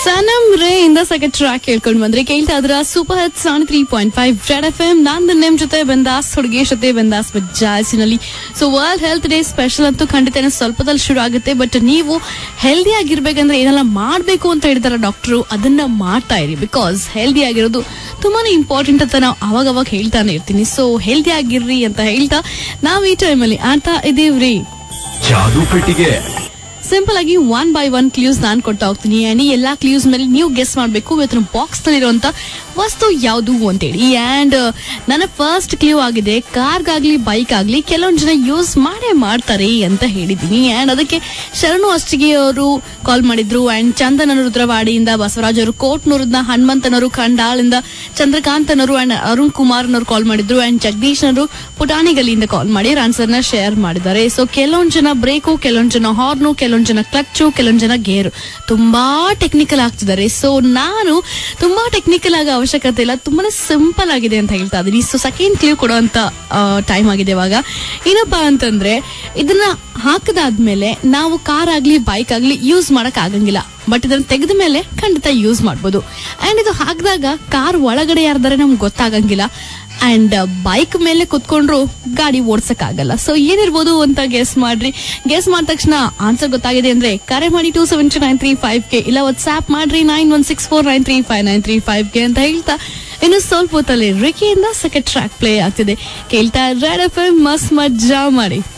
ಸನಮ್ ರೇ ಇಂದ second track ಕೇಳ್ಕೊಂಡ್ ಬಂದ್ರೆ ಕೇಳ್ತಾ ಇದ್ರ super hit seven three point five red F M ನಂದು ನಿಮ್ ಜೊತೆ ಬಂದಾಸ್ ಹುಡುಗಿ ಜೊತೆ ಬಂದಾಸ್ ಜಾಸ್ತಿನಲ್ಲಿ so world health day special ಅಂತೂ ಖಂಡಿತ ಇನ್ನು ಸ್ವಲ್ಪದಲ್ಲಿ ಶುರು ಆಗುತ್ತೆ ಬಟ್ ನೀವು ಹೆಲ್ದಿ ಆಗಿರ್ಬೇಕಂದ್ರೆ ಏನೆಲ್ಲ ಮಾಡ್ಬೇಕು ಅಂತ ಹೇಳ್ತಾರ ಡಾಕ್ಟರು ಅದನ್ನ ಮಾಡ್ತಾ ಇರಿ ಬಿಕಾಸ್ ಹೆಲ್ದಿ ಆಗಿರೋದು ತುಂಬಾನೇ ಇಂಪಾರ್ಟೆಂಟ್ ಅಂತ ನಾವು ಅವಾಗ ಅವಾಗ ಹೇಳ್ತಾನೆ ಇರ್ತೀನಿ ಸೊ ಹೆಲ್ದಿ ಆಗಿರ್ರಿ ಅಂತ ಹೇಳ್ತಾ ನಾವ್ ಈ ಟೈಮಲ್ಲಿ ಆಡ್ತಾ ಇದೀವ್ರಿ ಜಾದು ಪೆಟ್ಟಿಗೆ ಸಿಂಪಲ್ ಆಗಿ ಒನ್ ಬೈ ಒನ್ ಕ್ಲೂಸ್ ನಾನ್ ಕೊಡ್ತಾ ಹೋಗ್ತೀನಿ ಅಂಡ್ ಈ ಎಲ್ಲಾ ಕ್ಲೂಸ್ ಮೇಲೆ ನೀವು ಗೆಸ್ ಮಾಡಬೇಕು ಇವತ್ತಿನ ಬಾಕ್ಸ್ ನಲ್ಲಿರುವಂತ ವಸ್ತು ಯಾವುದು ಅಂತೇಳಿ ಅಂಡ್ ನನ್ನ ಫಸ್ಟ್ ಕ್ಲೂ ಆಗಿದೆ ಕಾರ್ಗಾಗ್ಲಿ ಬೈಕ್ ಆಗ್ಲಿ ಕೆಲವೊಂದು ಜನ ಯೂಸ್ ಮಾಡೇ ಮಾಡ್ತಾರೆ ಅಂತ ಹೇಳಿದೀನಿ ಅಂಡ್ ಅದಕ್ಕೆ ಶರಣು ಅಷ್ಟಿಗೆ ಅವರು ಕಾಲ್ ಮಾಡಿದ್ರು ಅಂಡ್ ಚಂದನರು ರುದ್ರವಾಡಿಯಿಂದ ಬಸವರಾಜ್ ಅವರು ಕೋಟ್ನೂರಿಂದ ಹನುಮಂತನವರು ಖಂಡಾಳಿಂದ ಚಂದ್ರಕಾಂತನವರು ಅಂಡ್ ಅರುಣ್ ಕುಮಾರ್ನವರು ಕಾಲ್ ಮಾಡಿದ್ರು ಅಂಡ್ ಜಗದೀಶ್ನವರು ಪುಟಾಣಿಗಲಿಯಿಂದ ಕಾಲ್ ಮಾಡಿ ಆನ್ಸರ್ ನ ಶೇರ್ ಮಾಡಿದ್ದಾರೆ ಸೊ ಕೆಲವೊಂದು ಜನ ಬ್ರೇಕು ಕೆಲವೊಂದು ಜನ ಹಾರ್ನು ಕೆಲವೊಂದು ಜನ ಕ್ಲಚ್ಚು ಕೆಲವೊಂದು ಜನ ಗೇರು ತುಂಬಾ ಟೆಕ್ನಿಕಲ್ ಆಗ್ತಿದ್ದಾರೆ ಸೊ ನಾನು ತುಂಬಾ ಟೆಕ್ನಿಕಲ್ ಆಗ ಅವಶ್ಯಕತೆ ಇಲ್ಲ ತುಂಬಾನೇ ಸಿಂಪಲ್ ಆಗಿದೆ ಅಂತ ಹೇಳ್ತಾ ಇದೀನಿ ಸೊ ಸೆಕೆಂಡ್ ಕ್ಲೂ ಕೊಡುವಂತ ಟೈಮ್ ಆಗಿದೆ ಇವಾಗ ಏನಪ್ಪಾ ಅಂತಂದ್ರೆ ಇದನ್ನ ಹಾಕದಾದ್ಮೇಲೆ ನಾವು ಕಾರ್ ಆಗ್ಲಿ ಬೈಕ್ ಆಗ್ಲಿ ಯೂಸ್ ಮಾಡಕ್ ಆಗಂಗಿಲ್ಲ ಬಟ್ ಇದನ್ನ ತೆಗೆದ ಮೇಲೆ ಖಂಡಿತ ಯೂಸ್ ಮಾಡ್ಬೋದು ಅಂಡ್ ಇದು ಹಾಕಿದಾಗ ಕಾರ್ ಒಳಗಡೆ ಯಾರ್ದಾರೆ ನಮ್ಗೆ ಗೊತ್ತಾಗಂಗಿಲ್ಲ ಅಂಡ್ ಬೈಕ್ ಮೇಲೆ ಕುತ್ಕೊಂಡ್ರು ಗಾಡಿ ಓಡ್ಸಕ್ ಆಗಲ್ಲ ಸೊ ಏನಿರ್ಬೋದು ಅಂತ ಗೆಸ್ ಮಾಡ್ರಿ ಗೆಸ್ ಮಾಡಿದ ತಕ್ಷಣ ಆನ್ಸರ್ ಗೊತ್ತಾಗಿದೆ ಅಂದ್ರೆ ಕರೆ ಮಾಡಿ two seven two nine three five ಗೆ ಇಲ್ಲ ವಾಟ್ಸ್ಆಪ್ ಮಾಡ್ರಿ nine one six four nine three five nine three five ಗೆ ಅಂತ ಹೇಳ್ತಾ ಇನ್ನು ಸ್ವಲ್ಪ ಹೊತ್ತಲ್ಲಿ ರಿಕಿಯಿಂದ ಸೆಕೆಂಡ್ ಟ್ರ್ಯಾಕ್ ಪ್ಲೇ ಆಗ್ತಿದೆ ಕೇಳ್ತಾ ರೆಡ್ ಎಫ್ ಎಂ ಮಸ್ ಮಜ್ಜಾ ಮಾಡಿ